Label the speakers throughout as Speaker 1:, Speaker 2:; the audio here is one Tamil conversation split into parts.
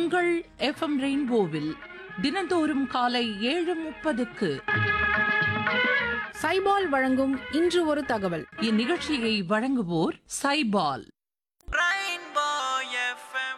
Speaker 1: உங்கள் எஃப்எம் ரெயின்போவில் தினந்தோறும் காலை ஏழு முப்பதுக்கு
Speaker 2: சைபால் வழங்கும் இன்று ஒரு தகவல்
Speaker 1: இந்நிகழ்ச்சியை வழங்குவோர் சைபால்
Speaker 3: Rainbow FM.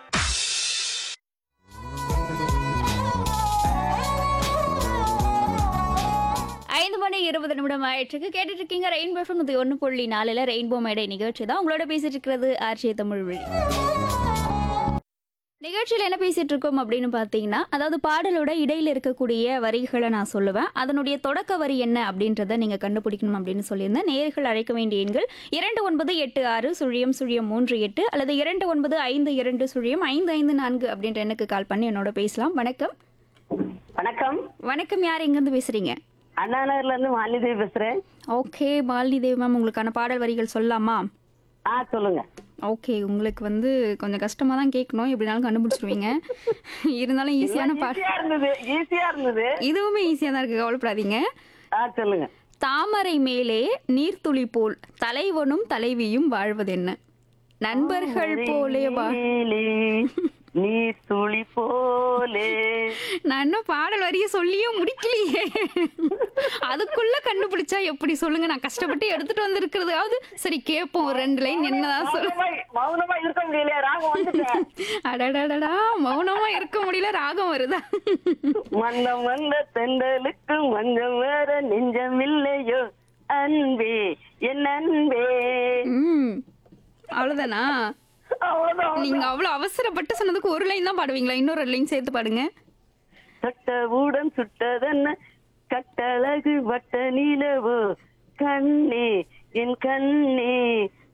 Speaker 4: ஐந்து மணி இருபது நிமிடம் ஆயிடுச்சு கேட்டுட்டு இருக்கீங்க ரெயின்போ எஃப்எம் இது ஒன்று புள்ளி நாலில் ரெயின்போ மேடை நிகழ்ச்சி தான் உங்களோட பேசிட்டு இருக்கிறது ஆர்ஜே தமிழ் வழி நிகழ்ச்சியில் என்ன பேசிட்டு இருக்கோம் அப்படின்னு பார்த்தீங்கன்னா அதாவது பாடலோட இடையில இருக்கக்கூடிய வரிகளை நான் சொல்லுவேன் அதனுடைய தொடக்க வரி என்ன அப்படின்றத நீங்க கண்டுபிடிக்கணும் அப்படின்னு சொல்லியிருந்தேன் நேர்கள் அழைக்க வேண்டிய எண்கள் இரண்டு ஒன்பது எட்டு ஆறு சுழியம் சுழியம் மூன்று எட்டு அல்லது இரண்டு ஒன்பது ஐந்து இரண்டு சுழியம் ஐந்து ஐந்து நான்கு அப்படின்ற எண்ணுக்கு கால் பண்ணி என்னோட பேசலாம் வணக்கம்
Speaker 5: வணக்கம்
Speaker 4: வணக்கம் யார் எங்கேருந்து பேசுறீங்க
Speaker 5: அண்ணா நகர்ல இருந்து மாலிதேவி பேசுறேன்
Speaker 4: ஓகே மாலினி தேவி மேம் உங்களுக்கான பாடல் வரிகள் சொல்லலாமா
Speaker 5: ஆ சொல்லுங்க
Speaker 4: ஓகே உங்களுக்கு வந்து கொஞ்சம் கஷ்டமாக தான் கேட்கணும் எப்படினாலும் கண்டுபிடிச்சிருவீங்க இருந்தாலும் ஈஸியான பாடல்
Speaker 5: ஈஸியா இருந்தது ஈஸியா இருந்தது
Speaker 4: இதுவுமே ஈஸியாக தான் இருக்குது கவலைப்படாதீங்க
Speaker 5: ஆ சொல்லுங்க
Speaker 4: தாமரை மேலே நீர்த்துளி போல் தலைவனும் தலைவியும் வாழ்வதென்ன நண்பர்கள் போலே வா
Speaker 5: நீலி, நீ துளி போலே
Speaker 4: நான் இன்னும் பாடல் வரிய சொல்லியே முடிக்கலையே அதுக்குள்ள கண்டுபிடிச்சா எப்படி சொல்லுங்க நான் கஷ்டப்பட்டு எடுத்துட்டு வந்திருக்கிறதாவது சரி கேட்போம் ஒரு ரெண்டு லைன் என்னதான் சொல்லு
Speaker 5: மௌனமா- மௌனமா இருக்க முடியல ராகம் வந்துட்டேன்
Speaker 4: அடடடடா மௌனமா இருக்க முடியல ராகம் வருதா
Speaker 5: மந்தம் வந்த தெண்டலுக்கு மஞ்சம் வேற நெஞ்சம் இல்லையோ அன்பே என் அன்பே
Speaker 4: ம் அவ்வளவுதானா
Speaker 5: அவ்வளவுதான்
Speaker 4: நீங்க அவ்வளவு அவசரப்பட்டு சொன்னதுக்கு ஒரு லைன் தான் பாடுவீங்களா இன்னொரு லைன் சேர்த்து பாடுங்க
Speaker 5: சட்டவுடன் சுட்டதென்ன கட்டழகு வட்ட நிலவோ கண்ணே என் கண்ணே